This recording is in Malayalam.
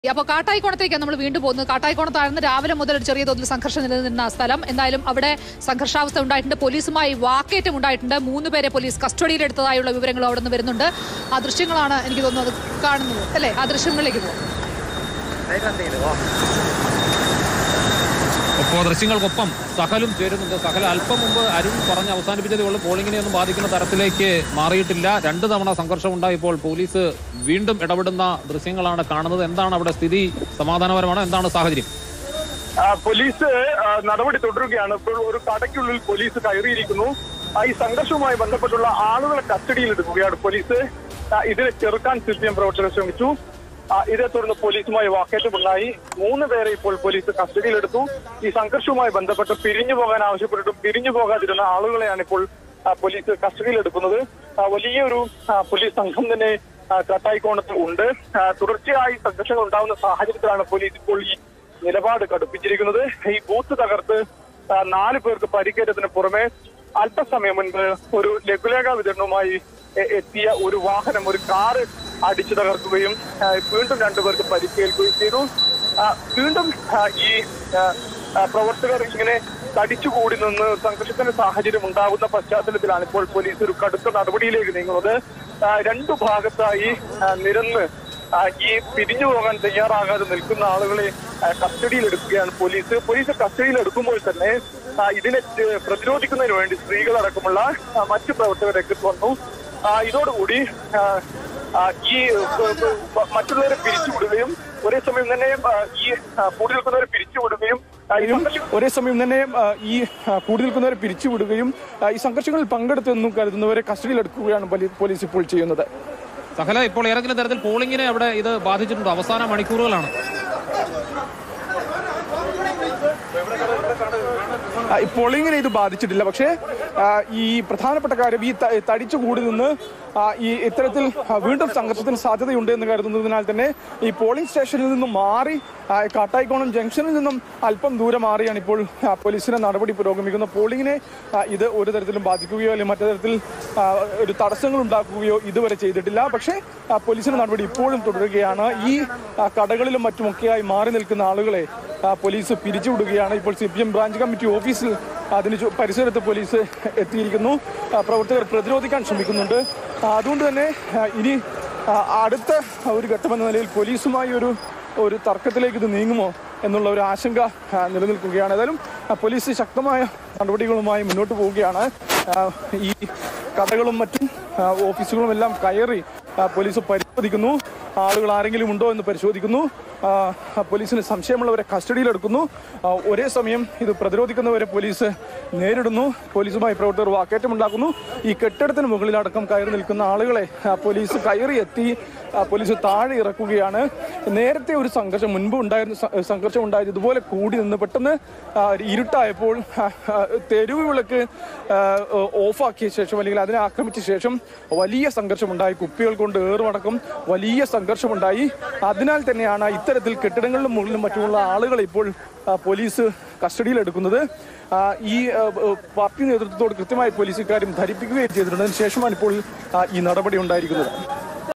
അപ്പോൾ കാട്ടായിക്കോണത്തേക്കാണ് നമ്മൾ വീണ്ടും പോകുന്നത് കാട്ടായിക്കോണത്തായിരുന്നു രാവിലെ മുതൽ ഒരു ചെറിയ തോതിൽ സംഘർഷം നിലനിന്ന സ്ഥലം എന്തായാലും അവിടെ സംഘർഷാവസ്ഥ ഉണ്ടായിട്ടുണ്ട് പോലീസുമായി വാക്കേറ്റം ഉണ്ടായിട്ടുണ്ട് മൂന്ന് പേരെ പോലീസ് കസ്റ്റഡിയിലെടുത്തതായുള്ള വിവരങ്ങളും അവിടെ നിന്ന് വരുന്നുണ്ട് ആ ദൃശ്യങ്ങളാണ് എനിക്ക് തോന്നുന്നത് കാണുന്നത് അല്ലേ ആ ദൃശ്യങ്ങളിലേക്ക് പോകും ഇപ്പോൾ ദൃശ്യങ്ങൾക്കൊപ്പം സകലും ചേരുന്നുണ്ട് സകല അല്പം മുമ്പ് അരുൺ പറഞ്ഞ് അവസാനിപ്പിച്ചതേ ഉള്ളൂ പോളിംഗിനെ ഒന്നും ബാധിക്കുന്ന തരത്തിലേക്ക് മാറിയിട്ടില്ല രണ്ട് തവണ സംഘർഷം ഉണ്ടായപ്പോൾ പോലീസ് വീണ്ടും ഇടപെടുന്ന ദൃശ്യങ്ങളാണ് കാണുന്നത് എന്താണ് അവിടെ സ്ഥിതി സമാധാനപരമാണോ എന്താണ് സാഹചര്യം ആ, പോലീസ് ആ, നടപടി തുടരുകയാണ് ഇപ്പോൾ ഒരു കടയ്ക്കുള്ളിൽ പോലീസ് കയറിയിരിക്കുന്നു ആ, ഈ സംഘർഷവുമായി ബന്ധപ്പെട്ടുള്ള ആളുകളെ കസ്റ്റഡിയിൽ എടുക്കുകയാണ് പോലീസ് ആ, ഇതിനെ ചെറുക്കാൻ സി പി എം പ്രവർത്തകർ ശ്രമിച്ചു ആ, ഇതേ തുടർന്ന് പോലീസുമായി വാക്കേറ്റമുണ്ടായി മൂന്ന് പേരെ ഇപ്പോൾ പോലീസ് കസ്റ്റഡിയിലെടുത്തു ഈ സംഘർഷവുമായി ബന്ധപ്പെട്ട് പിരിഞ്ഞു പോകാൻ ആവശ്യപ്പെട്ടിട്ടും പിരിഞ്ഞു പോകാതിരുന്ന ആളുകളെയാണ് ഇപ്പോൾ ആ, പോലീസ് കസ്റ്റഡിയിലെടുക്കുന്നത് ആ, വലിയൊരു ആ, പോലീസ് സംഘം തന്നെ ആ, കട്ടായിക്കോണത്ത് ഉണ്ട് ആ, തുടർച്ചയായി സംഘർഷങ്ങൾ ഉണ്ടാകുന്ന സാഹചര്യത്തിലാണ് പോലീസ് ഇപ്പോൾ ഈ നിലപാട് കടുപ്പിച്ചിരിക്കുന്നത് ഈ ബൂത്ത് തകർത്ത് ആ, നാല് പേർക്ക് പരിക്കേറ്റതിന് പുറമെ അല്പസമയം മുൻപ് ഒരു ലഘുലേഖ വിതരണവുമായി എ- എത്തിയ ഒരു വാഹനം ഒരു കാറ് അടിച്ചു തകർക്കുകയും ആ, വീണ്ടും രണ്ടുപേർക്ക് പരിക്കേൽക്കുകയും ചെയ്തു ആ, വീണ്ടും ആ, ഈ ആ, ആ, പ്രവർത്തകർ ഇങ്ങനെ തടിച്ചുകൂടി നിന്ന് സംഘർഷത്തിന്റെ സാഹചര്യം ഉണ്ടാകുന്ന പശ്ചാത്തലത്തിലാണ് ഇപ്പോൾ പോലീസ് ഒരു കടുത്ത നടപടിയിലേക്ക് നീങ്ങുന്നത് ആ, രണ്ടു ഭാഗത്തായി ആ, നിരന്ന് ആ, ഈ പിരിഞ്ഞു പോകാൻ തയ്യാറാകാതെ നിൽക്കുന്ന ആളുകളെ ആ, കസ്റ്റഡിയിൽ എടുക്കുകയാണ് പോലീസ് പോലീസ് കസ്റ്റഡിയിൽ എടുക്കുമ്പോൾ തന്നെ ആ, ഇതിനെ ഏ, പ്രതിരോധിക്കുന്നതിന് വേണ്ടി സ്ത്രീകളടക്കമുള്ള ആ, മറ്റു പ്രവർത്തകർ രംഗത്ത് വന്നു ആ, ഇതോടുകൂടി ആ, ആ, ഈ ഏ, ഏ, മറ്റുള്ളവരെ പിരിച്ചുവിടുകയും ഒരേ സമയം തന്നെ ആ, ഈ ആ, കൂടി നിൽക്കുന്നവരെ പിരിച്ചുവിടുകയും ആ, ഈ സംഘർഷം ഒരേ സമയം തന്നെ ആ, ഈ ആ, കൂടി നിൽക്കുന്നവരെ പിരിച്ചുവിടുകയും ആ, ഈ സംഘർഷങ്ങളിൽ പങ്കെടുത്തെന്നും കരുതുന്നവരെ കസ്റ്റഡിയിലെടുക്കുകയാണ് പോലീ- പോലീസ് ഇപ്പോൾ ചെയ്യുന്നത് സകല ഇപ്പോൾ ഏതെങ്കിലും തരത്തിൽ പോളിംഗിനെ അവിടെ ഇത് ബാധിച്ചിട്ടുണ്ടോ അവസാന മണിക്കൂറുകളാണ് ആ, ഈ പോളിംഗിനെ ഇത് ബാധിച്ചിട്ടില്ല പക്ഷേ ആ, ഈ പ്രധാനപ്പെട്ട കാര്യം ഈ ത- തടിച്ചു കൂടി നിന്ന് ആ, ഈ ഇത്തരത്തിൽ ആ, വീണ്ടും സംഘർഷത്തിന് സാധ്യതയുണ്ട് എന്ന് കരുതുന്നതിനാൽ തന്നെ ഈ പോളിംഗ് സ്റ്റേഷനിൽ നിന്നും മാറി ആ, കാട്ടായിക്കോണം ജംഗ്ഷനിൽ നിന്നും അല്പം ദൂരെ മാറിയാണ് ഇപ്പോൾ ആ, പോലീസിന്റെ നടപടി പുരോഗമിക്കുന്നത് പോളിംഗിനെ ആ, ഇത് ഒരു തരത്തിലും ബാധിക്കുകയോ അല്ലെങ്കിൽ മറ്റു തരത്തിൽ ആ, ഒരു തടസ്സങ്ങൾ ഉണ്ടാക്കുകയോ ഇതുവരെ ചെയ്തിട്ടില്ല പക്ഷേ ആ, പോലീസിന്റെ നടപടി ഇപ്പോഴും തുടരുകയാണ് ഈ ആ, കടകളിലും മറ്റുമൊക്കെയായി മാറി നിൽക്കുന്ന ആളുകളെ ആ, പോലീസ് പിരിച്ചുവിടുകയാണ് ഇപ്പോൾ C P M branch committee ഓഫീസിൽ അതിന് ചു- പരിസരത്ത് പോലീസ് എത്തിയിരിക്കുന്നു ആ, പ്രവർത്തകർ പ്രതിരോധിക്കാൻ ശ്രമിക്കുന്നുണ്ട് ആ, അതുകൊണ്ട് തന്നെ ആ, ഇനി ആ, അടുത്ത ഒരു ഘട്ടമെന്ന നിലയിൽ പോലീസുമായി ഒരു ഒരു തർക്കത്തിലേക്ക് ഇത് നീങ്ങുമോ എന്നുള്ള ഒരു ആശങ്ക ആ, നിലനിൽക്കുകയാണ് ഏതായാലും ആ, പോലീസ് ശക്തമായ നടപടികളുമായി മുന്നോട്ട് പോവുകയാണ് ആ, ഈ കടകളും മറ്റും ആ, ഓഫീസുകളും എല്ലാം കയറി ആ, പോലീസ് പരിശോധിക്കുന്നു ആളുകൾ ആരെങ്കിലും ഉണ്ടോ എന്ന് പരിശോധിക്കുന്നു ആ, പോലീസിന് സംശയമുള്ളവരെ കസ്റ്റഡിയിലെടുക്കുന്നു ആ, ഒരേ സമയം ഇത് പ്രതിരോധിക്കുന്നവരെ പോലീസ് നേരിടുന്നു പോലീസുമായി പ്രവർത്തകർ വാക്കേറ്റമുണ്ടാക്കുന്നു ഈ കെട്ടിടത്തിന് മുകളിലടക്കം കയറി നിൽക്കുന്ന ആളുകളെ ആ, പോലീസ് കയറി എത്തി ആ, പോലീസ് താഴെ ഇറക്കുകയാണ് നേരത്തെ ഒരു സംഘർഷം മുൻപ് ഉണ്ടായിരുന്ന സ- സംഘർഷം ഉണ്ടായത് ഇതുപോലെ കൂടി നിന്ന് പെട്ടെന്ന് ആ, ഇരുട്ടായപ്പോൾ ആ, ആ, തെരുവ് വിളക്ക് ആ, ഓഫാക്കിയ ശേഷം അല്ലെങ്കിൽ അതിനെ ആക്രമിച്ച ശേഷം വലിയ സംഘർഷമുണ്ടായി കുപ്പികൾ കൊണ്ട് ഏറുമടക്കം വലിയ സംഘർഷമുണ്ടായി അതിനാൽ തന്നെയാണ് ഇത്തരത്തിൽ കെട്ടിടങ്ങളിലും മുകളിലും മറ്റുമുള്ള ആളുകളെ ഇപ്പോൾ ആ, പോലീസ് കസ്റ്റഡിയിലെടുക്കുന്നത് ആ, ഈ ആ, ആ, പാർട്ടി നേതൃത്വത്തോട് കൃത്യമായി പോലീസ് ഇക്കാര്യം ധരിപ്പിക്കുകയും ചെയ്തിട്ടുണ്ട് അതിന് ശേഷമാണ് ഇപ്പോൾ ആ, ഈ നടപടി ഉണ്ടായിരിക്കുന്നത്